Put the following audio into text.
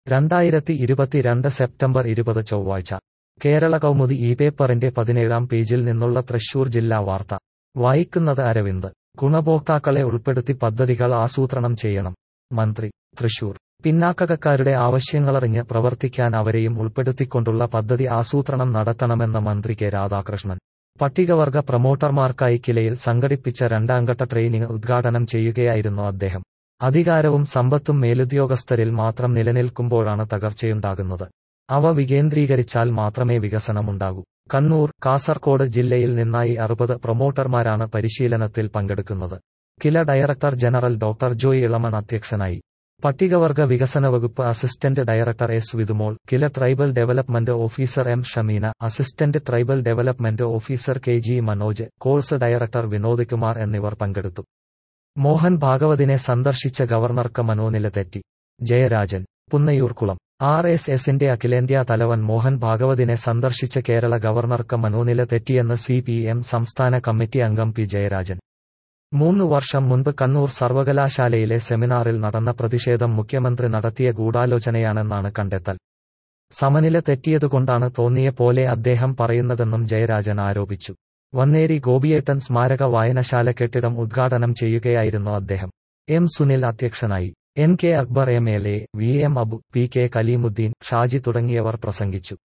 രണ്ടായിരത്തി ഇരുപത്തിരണ്ട് സെപ്റ്റംബർ ഇരുപത് ചൊവ്വാഴ്ച കേരള കൗമുദി ഈ പേപ്പറിന്റെ പതിനേഴാം പേജിൽ നിന്നുള്ള തൃശൂർ ജില്ലാ വാർത്ത വായിക്കുന്നത് അരവിന്ദ് ഗുണഭോക്താക്കളെ ഉൾപ്പെടുത്തി പദ്ധതികൾ ആസൂത്രണം ചെയ്യണം മന്ത്രി തൃശൂർ പിന്നാക്കക്കാരുടെ ആവശ്യങ്ങളറിഞ്ഞ് പ്രവർത്തിക്കാൻ അവരെയും ഉൾപ്പെടുത്തിക്കൊണ്ടുള്ള പദ്ധതി ആസൂത്രണം നടത്തണമെന്ന് മന്ത്രി കെ രാധാകൃഷ്ണൻ പട്ടികവർഗ പ്രമോട്ടർമാർക്കായി കിലയിൽ സംഘടിപ്പിച്ച രണ്ടാംഘട്ട ട്രെയിനിങ് ഉദ്ഘാടനം ചെയ്യുകയായിരുന്നു അദ്ദേഹം അധികാരവും സമ്പത്തും മേലുദ്യോഗസ്ഥരിൽ മാത്രം നിലനിൽക്കുമ്പോഴാണ് തകർച്ചയുണ്ടാകുന്നത് അവ വികേന്ദ്രീകരിച്ചാൽ മാത്രമേ വികസനമുണ്ടാകൂ കണ്ണൂർ കാസർകോട് ജില്ലയിൽ നിന്നായി അറുപത് പ്രൊമോട്ടർമാരാണ് പരിശീലനത്തിൽ പങ്കെടുക്കുന്നത് KILA director general doctor Joy Elamon അധ്യക്ഷനായി പട്ടികവർഗ വികസന വകുപ്പ് assistant director S Vithumol KILA tribal development officer M Shameena assistant tribal development officer K G Manoj course director Vinod Kumar എന്നിവർ പങ്കെടുത്തു മോഹൻ ഭാഗവതിനെ സന്ദർശിച്ച ഗവർണർക്ക് മനോനില തെറ്റി ജയരാജൻ പുന്നയൂർക്കുളം ആർ എസ് എസിന്റെ അഖിലേന്ത്യാ തലവൻ മോഹൻ ഭാഗവതിനെ സന്ദർശിച്ച കേരള ഗവർണർക്ക് മനോനില തെറ്റിയെന്ന് സി പി എം സംസ്ഥാന കമ്മിറ്റി അംഗം പി ജയരാജൻ മൂന്ന് വർഷം മുൻപ് കണ്ണൂർ സർവകലാശാലയിലെ സെമിനാറിൽ നടന്ന പ്രതിഷേധം മുഖ്യമന്ത്രി നടത്തിയ ഗൂഢാലോചനയാണെന്നാണ് കണ്ടെത്തൽ സമനില തെറ്റിയതുകൊണ്ടാണ് തോന്നിയ പോലെ അദ്ദേഹം പറയുന്നതെന്നും ജയരാജൻ ആരോപിച്ചു വന്നേരി ഗോപിയേട്ടൻ സ്മാരക വായനശാല കെട്ടിടം ഉദ്ഘാടനം ചെയ്യുകയായിരുന്നു അദ്ദേഹം എം സുനിൽ അധ്യക്ഷനായി N K Akbar M L A V M Abu P K Kaleemuddin Shaji തുടങ്ങിയവർ പ്രസംഗിച്ചു